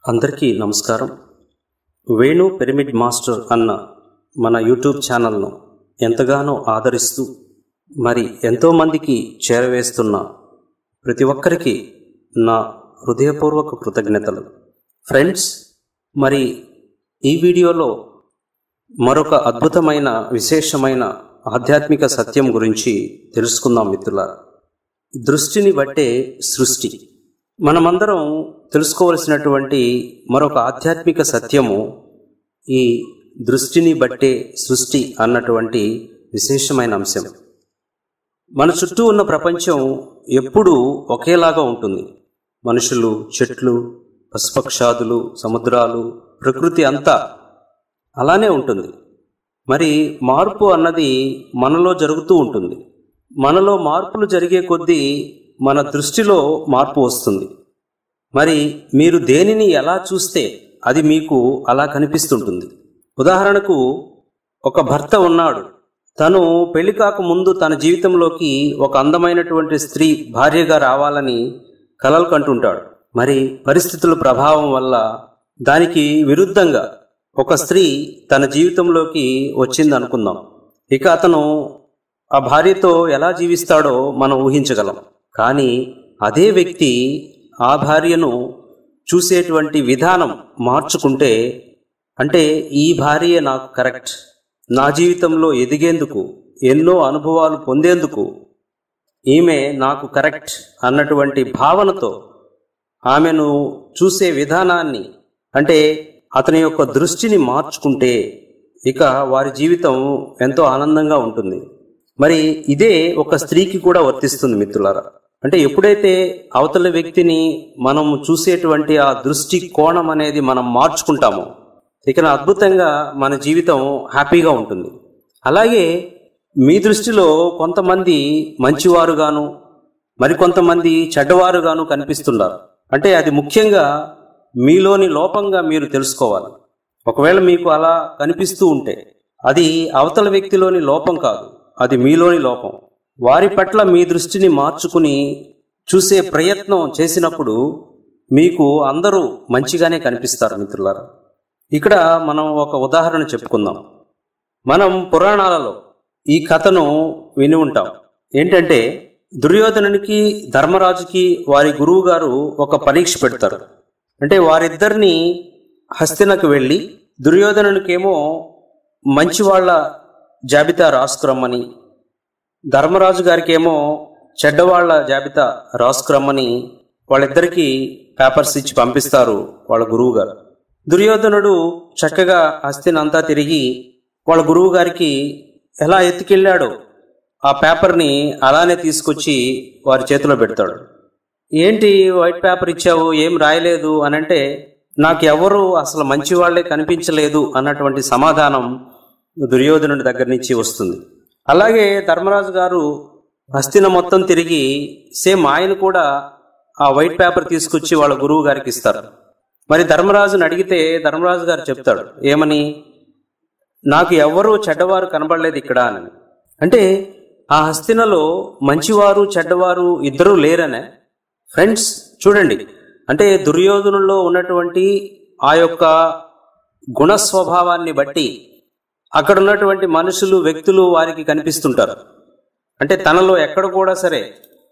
అందరికీ నమస్కారం Venu pyramid master అన్న మన యూట్యూబ్ ఛానల్ను ఎంతగానో ఆదరిస్తూ మరి ఎంతోమందికి చేరవేస్తున్న ప్రతి ఒక్కరికి నా హృదయపూర్వక కృతజ్ఞతలు ఫ్రెండ్స్ మరి ఈ వీడియోలో మరొక అద్భుతమైన విశేషమైన ఆధ్యాత్మిక సత్యం గురించి తెలుసుకుందాం మిత్రుల దృష్టిని బట్టే సృష్టి మనమందరం తెలుసుకోవలసినటువంటి మరొక ఆధ్యాత్మిక సత్యము ఈ దృష్టిని బట్టే సృష్టి అన్నటువంటి విశేషమైన అంశం మన చుట్టూ ఉన్న ప్రపంచం ఎప్పుడూ ఒకేలాగా ఉంటుంది మనుషులు చెట్లు పశుపక్షాదులు సముద్రాలు ప్రకృతి అంతా అలానే ఉంటుంది మరి మార్పు అన్నది మనలో జరుగుతూ ఉంటుంది మనలో మార్పులు జరిగే కొద్దీ మన దృష్టిలో మార్పు వస్తుంది మరి మీరు దేనిని ఎలా చూస్తే అది మీకు అలా కనిపిస్తుంటుంది ఉదాహరణకు ఒక భర్త ఉన్నాడు తను పెళ్లి కాక ముందు తన జీవితంలోకి ఒక అందమైనటువంటి స్త్రీ భార్యగా రావాలని కలలు కంటుంటాడు మరి పరిస్థితుల ప్రభావం వల్ల దానికి విరుద్ధంగా ఒక స్త్రీ తన జీవితంలోకి వచ్చింది అనుకుందాం ఇక అతను ఆ భార్యతో ఎలా జీవిస్తాడో మనం ఊహించగలం కానీ అదే వ్యక్తి ఆ భార్యను చూసేటువంటి విధానం మార్చుకుంటే అంటే ఈ భార్య నాకు కరెక్ట్ నా జీవితంలో ఎదిగేందుకు ఎన్నో అనుభవాలు పొందేందుకు ఈమె నాకు కరెక్ట్ అన్నటువంటి భావనతో ఆమెను చూసే విధానాన్ని అంటే అతని యొక్క దృష్టిని మార్చుకుంటే ఇక వారి జీవితం ఎంతో ఆనందంగా ఉంటుంది మరి ఇదే ఒక స్త్రీకి కూడా వర్తిస్తుంది మిత్రులారా అంటే ఎప్పుడైతే అవతల వ్యక్తిని మనం చూసేటువంటి ఆ దృష్టి కోణం అనేది మనం మార్చుకుంటామో ఇక అద్భుతంగా మన జీవితం హ్యాపీగా ఉంటుంది అలాగే మీ దృష్టిలో కొంతమంది మంచివారుగాను మరికొంతమంది చెడ్డవారుగాను కనిపిస్తున్నారు అంటే అది ముఖ్యంగా మీలోని లోపంగా మీరు తెలుసుకోవాలి ఒకవేళ మీకు అలా కనిపిస్తూ ఉంటే అది అవతల వ్యక్తిలోని లోపం కాదు అది మీలోని లోపం వారి పట్ల మీ దృష్టిని మార్చుకుని చూసే ప్రయత్నం చేసినప్పుడు మీకు అందరూ మంచిగానే కనిపిస్తారు మిత్రులారా ఇక్కడ మనం ఒక ఉదాహరణ చెప్పుకుందాం మనం పురాణాలలో ఈ కథను విని ఉంటాం ఏంటంటే దుర్యోధనునికి ధర్మరాజుకి వారి గురువు గారు ఒక పరీక్ష పెడతారు అంటే వారిద్దరిని హస్తినకు వెళ్ళి దుర్యోధనునికేమో మంచి వాళ్ళ జాబితా రాసుకురమ్మని ధర్మరాజు గారికేమో చెడ్డవాళ్ల జాబితా రాసుకురమ్మని వాళ్ళిద్దరికీ పేపర్స్ ఇచ్చి పంపిస్తారు వాళ్ళ గురువు గారు దుర్యోధనుడు చక్కగా హస్తినంతా తిరిగి వాళ్ళ గురువు గారికి ఎలా ఎత్తుకెళ్ళాడో ఆ పేపర్ని అలానే తీసుకొచ్చి వారి చేతిలో పెడతాడు ఏంటి వైట్ పేపర్ ఇచ్చావు ఏం రాయలేదు అని అంటే నాకు ఎవరు అసలు మంచి వాళ్లే కనిపించలేదు అన్నటువంటి సమాధానం దుర్యోధనుడి దగ్గర నుంచి వస్తుంది అలాగే ధర్మరాజు గారు హస్తిన మొత్తం తిరిగి సేమ్ ఆయన కూడా ఆ వైట్ పేపర్ తీసుకొచ్చి వాళ్ళ గురువు గారికి ఇస్తారు మరి ధర్మరాజుని అడిగితే ధర్మరాజు గారు చెప్తాడు ఏమని నాకు ఎవరు చెడ్డవారు కనబడలేదు ఇక్కడ అని అంటే ఆ హస్తినలో మంచివారు చెడ్డవారు ఇద్దరూ లేరనే ఫ్రెండ్స్ చూడండి అంటే దుర్యోధనుల్లో ఉన్నటువంటి ఆ యొక్క గుణ స్వభావాన్ని బట్టి అక్కడ ఉన్నటువంటి మనుషులు వ్యక్తులు వారికి కనిపిస్తుంటారు అంటే తనలో ఎక్కడ కూడా సరే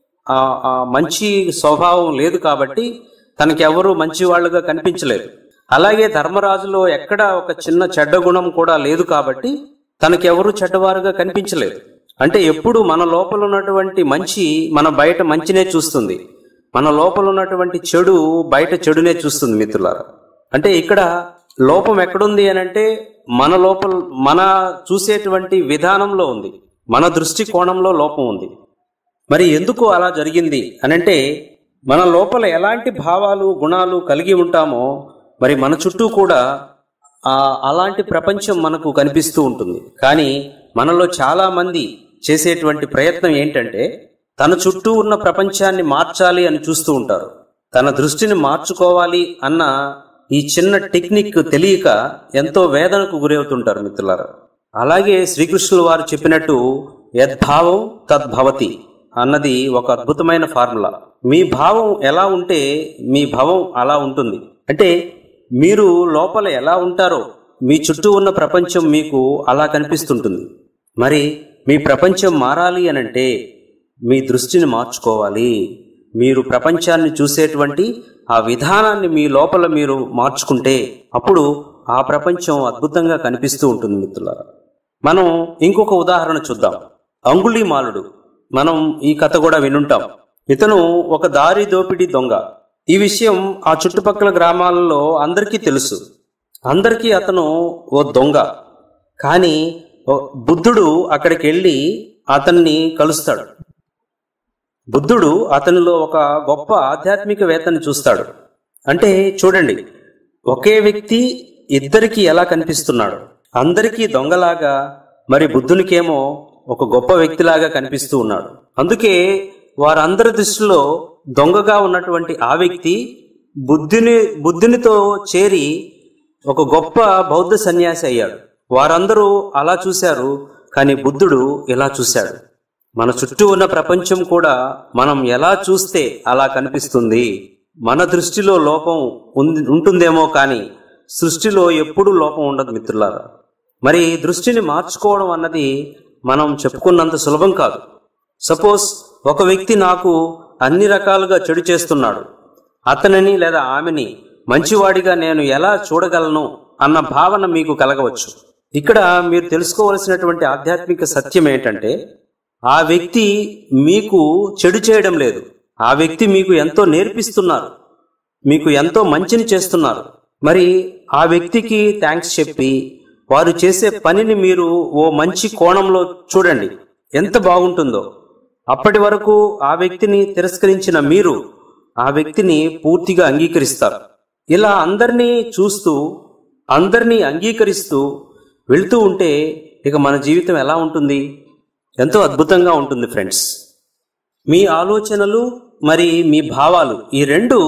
ఆ మంచి స్వభావం లేదు కాబట్టి తనకి ఎవరు మంచి వాళ్ళుగా కనిపించలేదు అలాగే ధర్మరాజులో ఎక్కడ ఒక చిన్న చెడ్డ గుణం కూడా లేదు కాబట్టి తనకెవరు చెడ్డవారుగా కనిపించలేదు అంటే ఎప్పుడు మన లోపల ఉన్నటువంటి మంచి మన బయట మంచినే చూస్తుంది మన లోపల ఉన్నటువంటి చెడు బయట చెడునే చూస్తుంది మిత్రులారా అంటే ఇక్కడ లోపం ఎక్కడుంది అని అంటే మన లోపల మన చూసేటువంటి విధానంలో ఉంది మన దృష్టి కోణంలో లోపం ఉంది మరి ఎందుకు అలా జరిగింది అనంటే మన లోపల ఎలాంటి భావాలు గుణాలు కలిగి ఉంటామో మరి మన చుట్టూ కూడా ఆ అలాంటి ప్రపంచం మనకు కనిపిస్తూ ఉంటుంది కానీ మనలో చాలా మంది చేసేటువంటి ప్రయత్నం ఏంటంటే తన చుట్టూ ఉన్న ప్రపంచాన్ని మార్చాలి అని చూస్తూ ఉంటారు తన దృష్టిని మార్చుకోవాలి అన్న ఈ చిన్న టెక్నిక్ తెలియక ఎంతో వేదనకు గురవుతుంటారు మిత్రులారా అలాగే శ్రీకృష్ణుల వారు చెప్పినట్టు యద్భావం తద్భవతి అన్నది ఒక అద్భుతమైన ఫార్ములా మీ భావం ఎలా ఉంటే మీ భావం అలా ఉంటుంది అంటే మీరు లోపల ఎలా ఉంటారో మీ చుట్టూ ఉన్న ప్రపంచం మీకు అలా కనిపిస్తుంటుంది మరి మీ ప్రపంచం మారాలి అనంటే మీ దృష్టిని మార్చుకోవాలి మీరు ప్రపంచాన్ని చూసేటువంటి ఆ విధానాన్ని మీ లోపల మీరు మార్చుకుంటే అప్పుడు ఆ ప్రపంచం అద్భుతంగా కనిపిస్తూ ఉంటుంది మిత్రులారా మనం ఇంకొక ఉదాహరణ చూద్దాం అంగుళీమాలుడు మనం ఈ కథ కూడా వినుంటాం ఇతను ఒక దారి దోపిడీ దొంగ ఈ విషయం ఆ చుట్టుపక్కల గ్రామాలలో అందరికీ తెలుసు అందరికీ అతను ఓ దొంగ కానీ ఓ బుద్ధుడు అక్కడికి వెళ్ళి అతన్ని కలుస్తాడు బుద్ధుడు అతనిలో ఒక గొప్ప ఆధ్యాత్మికవేత్తని చూస్తాడు అంటే చూడండి ఒకే వ్యక్తి ఇద్దరికి ఎలా కనిపిస్తున్నాడు అందరికీ దొంగలాగా మరి బుద్ధునికేమో ఒక గొప్ప వ్యక్తిలాగా కనిపిస్తూ ఉన్నాడు అందుకే వారందరి దృష్టిలో దొంగగా ఉన్నటువంటి ఆ వ్యక్తి బుద్ధుని బుద్ధునితో చేరి ఒక గొప్ప బౌద్ధ సన్యాసి అయ్యాడు వారందరూ అలా చూశారు కానీ బుద్ధుడు ఇలా చూశాడు మన చుట్టూ ఉన్న ప్రపంచం కూడా మనం ఎలా చూస్తే అలా కనిపిస్తుంది మన దృష్టిలో లోపం ఉంది ఉంటుందేమో కానీ సృష్టిలో ఎప్పుడూ లోపం ఉండదు మిత్రులారా మరి దృష్టిని మార్చుకోవడం అన్నది మనం చెప్పుకున్నంత సులభం కాదు సపోజ్ ఒక వ్యక్తి నాకు అన్ని రకాలుగా చెడు చేస్తున్నాడు అతనిని లేదా ఆమెని మంచివాడిగా నేను ఎలా చూడగలను అన్న భావన మీకు కలగవచ్చు ఇక్కడ మీరు తెలుసుకోవలసినటువంటి ఆధ్యాత్మిక సత్యం ఏంటంటే ఆ వ్యక్తి మీకు చెడు చేయడం లేదు ఆ వ్యక్తి మీకు ఎంతో నేర్పిస్తున్నారు మీకు ఎంతో మంచిని చేస్తున్నారు మరి ఆ వ్యక్తికి థ్యాంక్స్ చెప్పి వారు చేసే పనిని మీరు ఓ మంచి కోణంలో చూడండి ఎంత బాగుంటుందో అప్పటి వరకు ఆ వ్యక్తిని తిరస్కరించిన మీరు ఆ వ్యక్తిని పూర్తిగా అంగీకరిస్తారు ఇలా అందరినీ చూస్తూ అందరినీ అంగీకరిస్తూ వెళ్తూ ఉంటే ఇక మన జీవితం ఎలా ఉంటుంది ఎంతో అద్భుతంగా ఉంటుంది ఫ్రెండ్స్ మీ ఆలోచనలు మరి మీ భావాలు ఈ రెండు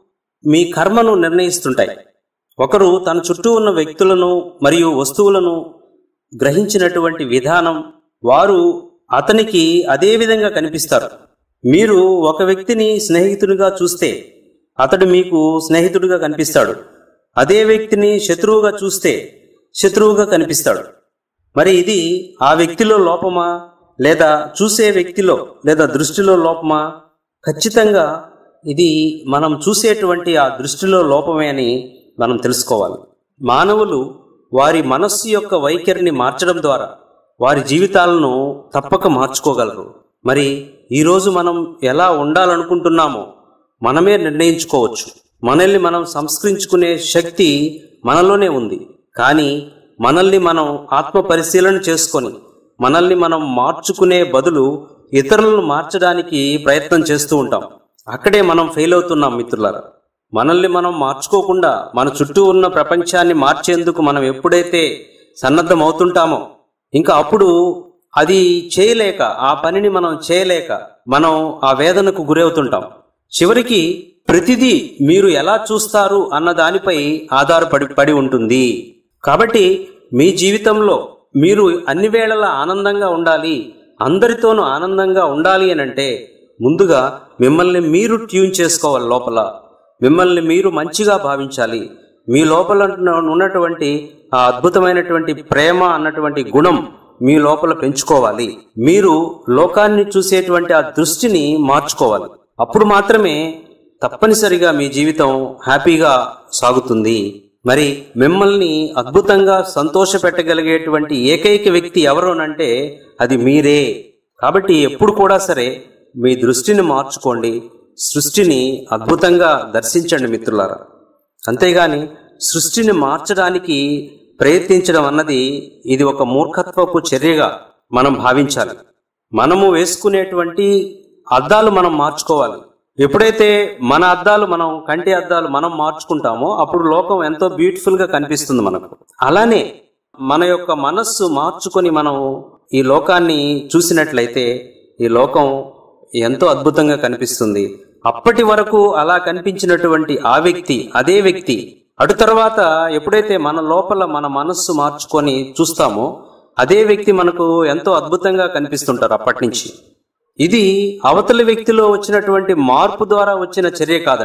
మీ కర్మను నిర్ణయిస్తుంటాయి ఒకరు తన చుట్టూ ఉన్న వ్యక్తులను మరియు వస్తువులను గ్రహించినటువంటి విధానం వారు అతనికి అదే విధంగా కనిపిస్తారు మీరు ఒక వ్యక్తిని స్నేహితుడిగా చూస్తే అతడు మీకు స్నేహితుడిగా కనిపిస్తాడు అదే వ్యక్తిని శత్రువుగా చూస్తే శత్రువుగా కనిపిస్తాడు మరి ఇది ఆ వ్యక్తిలో లోపమా లేదా చూసే వ్యక్తిలో లేదా దృష్టిలో లోపమా ఖచ్చితంగా ఇది మనం చూసేటువంటి ఆ దృష్టిలో లోపమే అని మనం తెలుసుకోవాలి మానవులు వారి మనస్సు యొక్క వైఖరిని మార్చడం ద్వారా వారి జీవితాలను తప్పక మార్చుకోగలరు మరి ఈరోజు మనం ఎలా ఉండాలనుకుంటున్నామో మనమే నిర్ణయించుకోవచ్చు మనల్ని మనం సంస్కరించుకునే శక్తి మనలోనే ఉంది కానీ మనల్ని మనం ఆత్మ పరిశీలన చేసుకొని మనల్ని మనం మార్చుకునే బదులు ఇతరులను మార్చడానికి ప్రయత్నం చేస్తూ ఉంటాం అక్కడే మనం ఫెయిల్ అవుతున్నాం మిత్రులారా మనల్ని మనం మార్చుకోకుండా మన చుట్టూ ఉన్న ప్రపంచాన్ని మార్చేందుకు మనం ఎప్పుడైతే సన్నద్ధం అవుతుంటామో ఇంకా అప్పుడు అది చేయలేక ఆ పనిని మనం చేయలేక మనం ఆ వేదనకు గురవుతుంటాం చివరికి ప్రతిదీ మీరు ఎలా చూస్తారు అన్న దానిపై ఆధారపడి పడి ఉంటుంది కాబట్టి మీ జీవితంలో మీరు అన్ని వేళలా ఆనందంగా ఉండాలి అందరితోనూ ఆనందంగా ఉండాలి అని అంటే ముందుగా మిమ్మల్ని మీరు ట్యూన్ చేసుకోవాలి లోపల మిమ్మల్ని మీరు మంచిగా భావించాలి మీ లోపల ఉన్నటువంటి ఆ అద్భుతమైనటువంటి ప్రేమ అన్నటువంటి గుణం మీ లోపల పెంచుకోవాలి మీరు లోకాన్ని చూసేటువంటి ఆ దృష్టిని మార్చుకోవాలి అప్పుడు మాత్రమే తప్పనిసరిగా మీ జీవితం హ్యాపీగా సాగుతుంది మరి మిమ్మల్ని అద్భుతంగా సంతోష పెట్టగలిగేటువంటి ఏకైక వ్యక్తి ఎవరోనంటే అది మీరే కాబట్టి ఎప్పుడు కూడా సరే మీ దృష్టిని మార్చుకోండి సృష్టిని అద్భుతంగా దర్శించండి మిత్రులారా అంతేగాని సృష్టిని మార్చడానికి ప్రయత్నించడం అన్నది ఇది ఒక మూర్ఖత్వపు చర్యగా మనం భావించాలి మనము వేసుకునేటువంటి అద్దాలు మనం మార్చుకోవాలి ఎప్పుడైతే మన అద్దాలు మనం కంటి అద్దాలు మనం మార్చుకుంటామో అప్పుడు లోకం ఎంతో బ్యూటిఫుల్ గా కనిపిస్తుంది మనకు అలానే మన యొక్క మనస్సు మార్చుకొని మనం ఈ లోకాన్ని చూసినట్లయితే ఈ లోకం ఎంతో అద్భుతంగా కనిపిస్తుంది అప్పటి వరకు అలా కనిపించినటువంటి ఆ వ్యక్తి అదే వ్యక్తి అటు తర్వాత ఎప్పుడైతే మన లోపల మన మనస్సు మార్చుకొని చూస్తామో అదే వ్యక్తి మనకు ఎంతో అద్భుతంగా కనిపిస్తుంటారు అప్పటి నుంచి ఇది అవతలి వ్యక్తిలో వచ్చినటువంటి మార్పు ద్వారా వచ్చిన చర్య కాదండి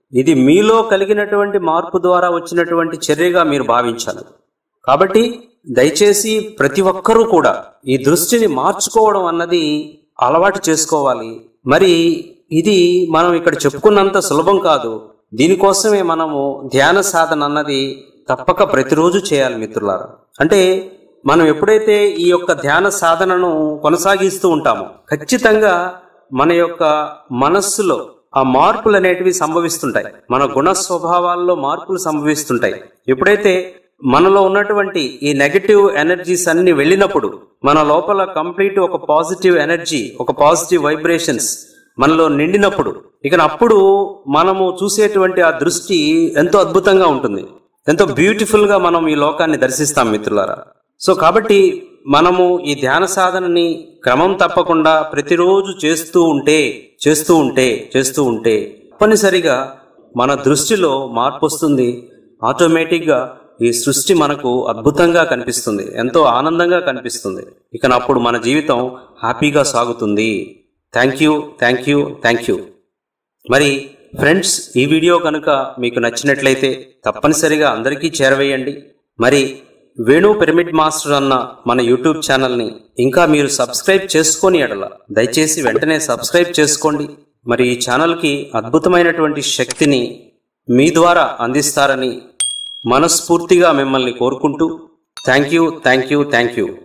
ఇది మీలో కలిగినటువంటి మార్పు ద్వారా వచ్చినటువంటి చర్యగా మీరు భావించాలి కాబట్టి దయచేసి ప్రతి ఒక్కరూ కూడా ఈ దృష్టిని మార్చుకోవడం అన్నది అలవాటు చేసుకోవాలి మరి ఇది మనం ఇక్కడ చెప్పుకున్నంత సులభం కాదు దీనికోసమే మనము ధ్యాన సాధన అన్నది తప్పక ప్రతిరోజు చేయాలి మిత్రులారా అంటే మనం ఎప్పుడైతే ఈ యొక్క ధ్యాన సాధనను కొనసాగిస్తూ ఉంటామో ఖచ్చితంగా మన యొక్క మనస్సులో ఆ మార్పులు అనేటివి సంభవిస్తుంటాయి మన గుణ స్వభావాల్లో మార్పులు సంభవిస్తుంటాయి ఎప్పుడైతే మనలో ఉన్నటువంటి ఈ నెగటివ్ ఎనర్జీస్ అన్ని వెళ్ళినప్పుడు మన లోపల కంప్లీట్ ఒక పాజిటివ్ ఎనర్జీ ఒక పాజిటివ్ వైబ్రేషన్స్ మనలో నిండినప్పుడు ఇక అప్పుడు మనము చూసేటువంటి ఆ దృష్టి ఎంతో అద్భుతంగా ఉంటుంది ఎంతో బ్యూటిఫుల్ గా మనం ఈ లోకాన్ని దర్శిస్తాం మిత్రులారా సో కాబట్టి మనము ఈ ధ్యాన సాధనని క్రమం తప్పకుండా ప్రతిరోజు చేస్తూ ఉంటే చేస్తూ ఉంటే చేస్తూ ఉంటే తప్పనిసరిగా మన దృష్టిలో మార్పు వస్తుంది ఆటోమేటిక్గా ఈ సృష్టి మనకు అద్భుతంగా కనిపిస్తుంది ఎంతో ఆనందంగా కనిపిస్తుంది ఇక అప్పుడు మన జీవితం హ్యాపీగా సాగుతుంది thank you thank you thank you మరి ఫ్రెండ్స్ ఈ వీడియో కనుక మీకు నచ్చినట్లయితే తప్పనిసరిగా అందరికీ చేరవేయండి మరి వేణు పిరమిడ్ మాస్టర్ అన్న మన యూట్యూబ్ ఛానల్ని ఇంకా మీరు సబ్స్క్రైబ్ చేసుకొని ఎడల దయచేసి వెంటనే సబ్స్క్రైబ్ చేసుకోండి మరి ఈ ఛానల్కి అద్భుతమైనటువంటి శక్తిని మీ ద్వారా అందిస్తారని మనస్ఫూర్తిగా మిమ్మల్ని కోరుకుంటూ thank you thank you thank you